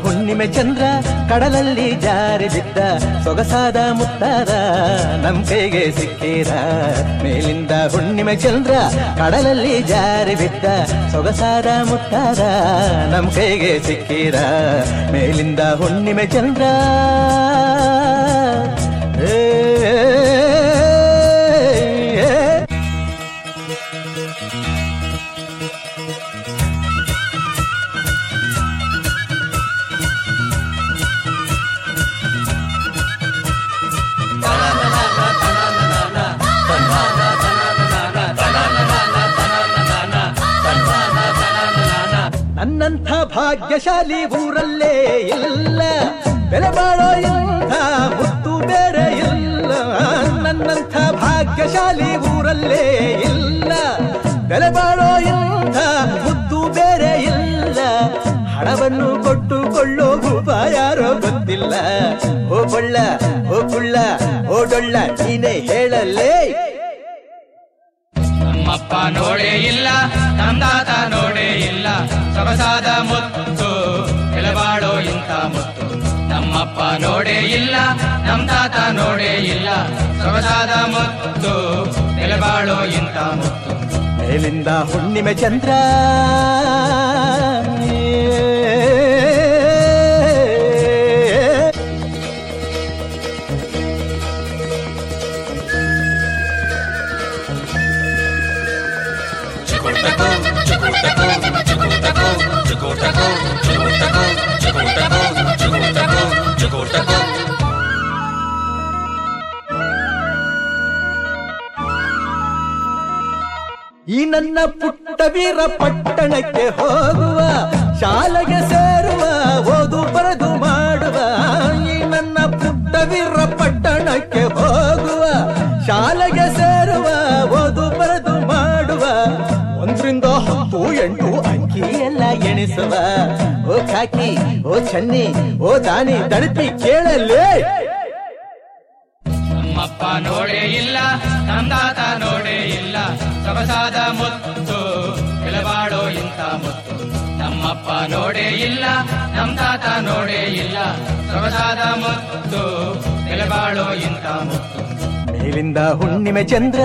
ಹುಣ್ಣಿಮೆ ಚಂದ್ರ ಕಡಲಲ್ಲಿ ಜಾರಿ ಬಿದ್ದ ಸೊಗಸಾದ ಮುತ್ತಾದ ನಮ್ ಕೈಗೆ ಸಿಕ್ಕಿರ ಮೇಲಿಂದ ಹುಣ್ಣಿಮೆ ಚಂದ್ರ ಕಡಲಲ್ಲಿ ಜಾರಿ ಬಿದ್ದ ಸೊಗಸಾದ ಮುತ್ತಾದ ನಮ್ ಕೈಗೆ ಸಿಕ್ಕಿರ ಮೇಲಿಂದ ಹುಣ್ಣಿಮೆ ಚಂದ್ರ ಏ, ಏ, ಏ. ನನ್ನಂಥ ಭಾಗ್ಯಶಾಲಿ ಊರಲ್ಲೇ ಇಲ್ಲ ಬೆಲೆ ಬಾಳೋ ಇಂಥ ಮುತ್ತು ಬೇರೆ ಇಲ್ಲ ನನ್ನಂಥ ಭಾಗ್ಯಶಾಲಿ ಊರಲ್ಲೇ ಇಲ್ಲ ಬೆಲೆ ಬಾಳೋ ಇಂಥ ಮುತ್ತು ಬೇರೆ ಇಲ್ಲ ಹಣವನ್ನು ಕೊಟ್ಟುಕೊಳ್ಳೋ ಭೂಪ ಯಾರೋ ಗೊತ್ತಿಲ್ಲ ಓ ಬಳ್ಳ ಓ ಕುಳ್ಳ ಓ ಡೊಳ್ಳ ನೀನೇ ಹೇಳಲೇ ನಮ್ಮಪ್ಪ ನೋಡೇ ಇಲ್ಲ ನಮ್ ತಾತ ನೋಡೇ ಇಲ್ಲ ಸೊಗಸಾದ ಮುತ್ತು ಎಳಬಾಳೋ ಇಂಥ ಮುತ್ತು ನಮ್ಮಪ್ಪ ನೋಡೇ ಇಲ್ಲ ನಮ್ ತಾತ ನೋಡೇ ಇಲ್ಲ ಸೊಗಸಾದ ಮುತ್ತು ಎಳಬಾಳೋ ಇಂಥ ಮುತ್ತು ಮೇಲಿಂದ ಹುಣ್ಣಿಮೆ ಚಂದ್ರ ಈ ನನ್ನ ಪುಟ್ಟ ವೀರ ಪಟ್ಟಣಕ್ಕೆ ಹೋಗುವ ಶಾಲೆಗೆ ಸೇರುವ ಓದು ಬರೆದು ಮಾಡುವ ಈ ನನ್ನ ಪುಟ್ಟ ವೀರ ಪಟ್ಟಣಕ್ಕೆ ಹೋಗುವ ಶಾಲೆಗೆ ಸೇರುವ ಓದು ಬರೆದು ಮಾಡುವ ಒಂದರಿಂದ ಹತ್ತು ಎಂಟು ಅಂಕಿ ಎಲ್ಲ ಎಣಿಸುವ ಓ ಕಾಕಿ ಓ ಚನ್ನಿ ಓ ದಾನಿ ದಳಪಿ ಕೇಳಲೇ ನಮ್ಮಪ್ಪ ನೋಡೇ ಇಲ್ಲ ನಮ್ ತಾತ ನೋಡೇ ಇಲ್ಲ ಸೊಗಸಾದ ಮುತ್ತು ಎಳಬಾಳೋ ಇಂಥ ಮುತ್ತು ನಮ್ಮಪ್ಪ ನೋಡೇ ಇಲ್ಲ ನಮ್ ತಾತ ನೋಡೇ ಇಲ್ಲ ಸೊಗಸಾದ ಮುತ್ತು ಎಳಬಾಳೋ ಇಂಥ ಮುತ್ತು ಮೇಲಿಂದ ಹುಣ್ಣಿಮೆ ಚಂದ್ರ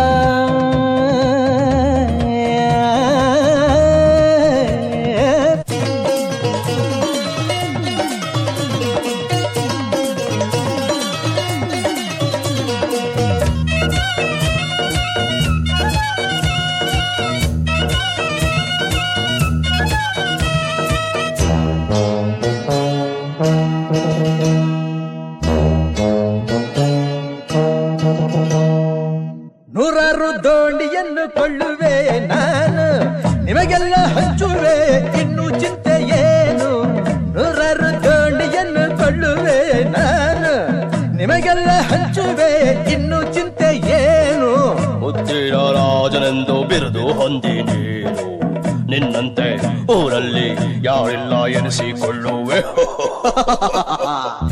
ನೂರಾರು ದೋಣಿಯನ್ನು ಕೊಳ್ಳುವೆ ನಾನು ನಿಮಗೆಲ್ಲ ಹಂಚುವೆ ಇನ್ನು ಚಿಂತೆ ಏನು ನೂರಾರು ದೋಣಿಯನ್ನು ಕೊಳ್ಳುವೆ ನಾನು ನಿಮಗೆಲ್ಲ ಹಂಚುವೆ ಇನ್ನು ಚಿಂತೆ ಏನು ಮುತ್ತಿನ ರಾಜನೆಂದು ಬಿರುದು ಹೊಂದಿ ನೀನು ನಿನ್ನಂತೆ ಊರಲ್ಲಿ ಯಾರಿಲ್ಲ ಎನಿಸಿಕೊಳ್ಳುವೆ